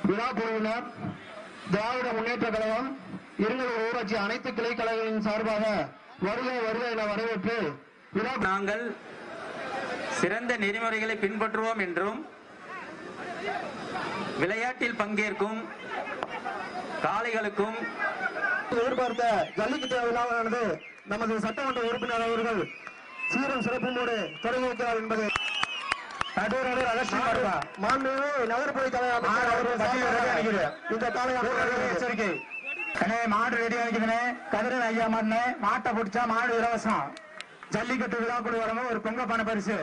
விழா குழுவினர் திராவிட முன்னேற்ற கழகம் இருநூறு ஊராட்சி அனைத்து கிளை கழகங்களின் சார்பாக வருக வருக என வரவேற்று விழா நாங்கள் சிறந்த நெறிமுறைகளை பின்பற்றுவோம் என்றும் விளையாட்டில் பங்கேற்கும் காளைகளுக்கும் எதிர்பார்த்த ஜல்லிக்கட்டு விழாவானது நமது சட்டமன்ற உறுப்பினர் அவர்கள் சீரும் சிறப்புமோடு தொடங்கி வைக்கிறார் என்பது மாண்புமிகு நகர்ப்புற தலைவர் அமைச்சர் அவர்கள் சார்பாக இந்த காலை எச்சரிக்கை கண்ணே மாடு ரெடி ஆகிக்கிறனே கதிரன் ஐயா மாடுனே மாட்டை பிடிச்சா மாடு இலவசம் ஜல்லிக்கட்டு விழா கூட வரவும் ஒரு பொங்க பண பரிசு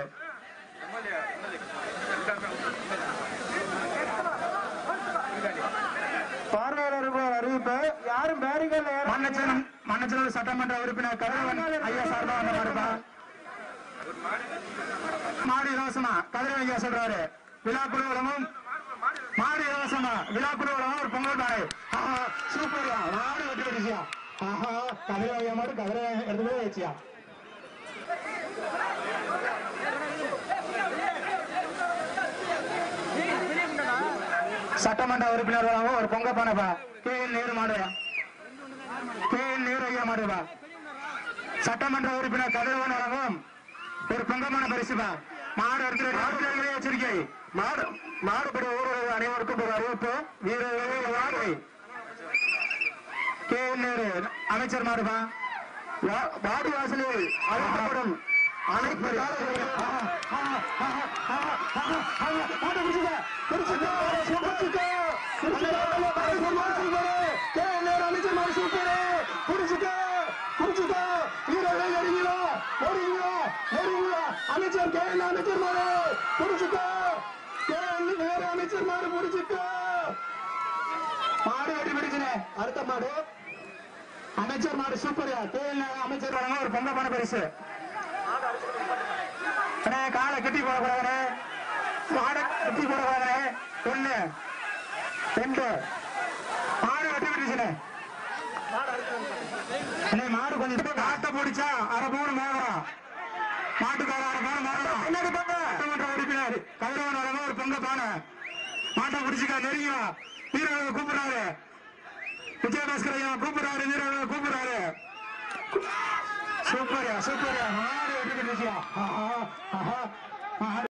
பார்வையாளர்கள் அறிவிப்பு யாரும் பேரிகள் மன்னச்சனம் மன்னச்சனூர் சட்டமன்ற உறுப்பினர் கதிரவன் ஐயா சார்பா வந்த மாடுப்பா மாடு இலவசமா கதிரவன் ஐயா சொல்றாரு விழா குழு வழங்கும் மாடு இலவசமா விழா குழு வழங்கும் ஒரு பொங்கல் பானை ஆஹா சூப்பர்யா மாடு வெட்டி வெட்டிச்சியா ஆஹா கதிரவன் ஐயா மாடு கதிரவன் எடுத்து போய் வச்சியா சட்டமன்ற உறுப்பினர் வழங்கும் ஒரு பொங்க பானைப்பா கே என் நேரு மாடுயா கே என் நேரு ஐயா மாடுப்பா சட்டமன்ற உறுப்பினர் கதிரவன் வழங்கும் ஒரு பொங்கமான பரிசுப்பா மாடு எடுத்து எச்சரிக்கை மாடு மாடுபடி ஊரக அனைவருக்கும் ஒரு அறிவிப்பு வீரர்களே வாடகை கே என் நேரு அமைச்சர் மாடுப்பா வா- வாடி வாசலில் அழைக்கப்படும் அனைத்து காலைகளையும் மாட்டை பிடிச்சுக்க பிடிச்சுக்கோ, பிடிச்சுக்கோ, பிடிச்சுக்கோ, பிடிச்சுக்கோ, கே. நேரு அமைச்சர் மாதிரி சூப்பரு. பிடிச்சுக்கோ, பிடிச்சுக்கோ, வீரர்களே நெருங்கிலோ, நெருங்கிலோ, நெருங்கிலோ. அமைச்சர் கே என் அமைச்சர் மாறு பிடிச்சுக்கோ கே என் நேரு அமைச்சர் மாறு பிடிச்சுக்கோ மாடு வெட்டி பிடிச்சுனே அடுத்த மாடு அமைச்சர் மாடு சூப்பர்யா கே என் நேரு அமைச்சர் வழங்கும் ஒரு பொங்கமான பரிசு அண்ணே காலை கட்டி போடக்கூடாதுண்ணே மாடை கட்டி போடக்கூடாதுண்ணே ஒண்ணு ரெண்டு மாடு வெட்டி பிடிச்சுனே அண்ணே மாடு கொஞ்சம் காட்ட பிடிச்சா அரை பவுன் மேகலாம் மாட்டுக்கார அரை பவுன் மேகலாம் பின்னாடி போங்க சட்டமன்ற உறுப்பினர் கதிரவன் வழங்க ஒரு பொங்க பானை மாட்டை பிடிச்சிக்க நெருங்கிவா வீரர்களை கூப்பிடுறாரு விஜயபாஸ்கர் ஐயா கூப்பிடுறாரு வீரர்களை கூப்பிடுறாரு சூப்பர்யா சூப்பர்யா மாடு வெட்டி பிடிச்சியா ஆஹா ஆஹா மாடு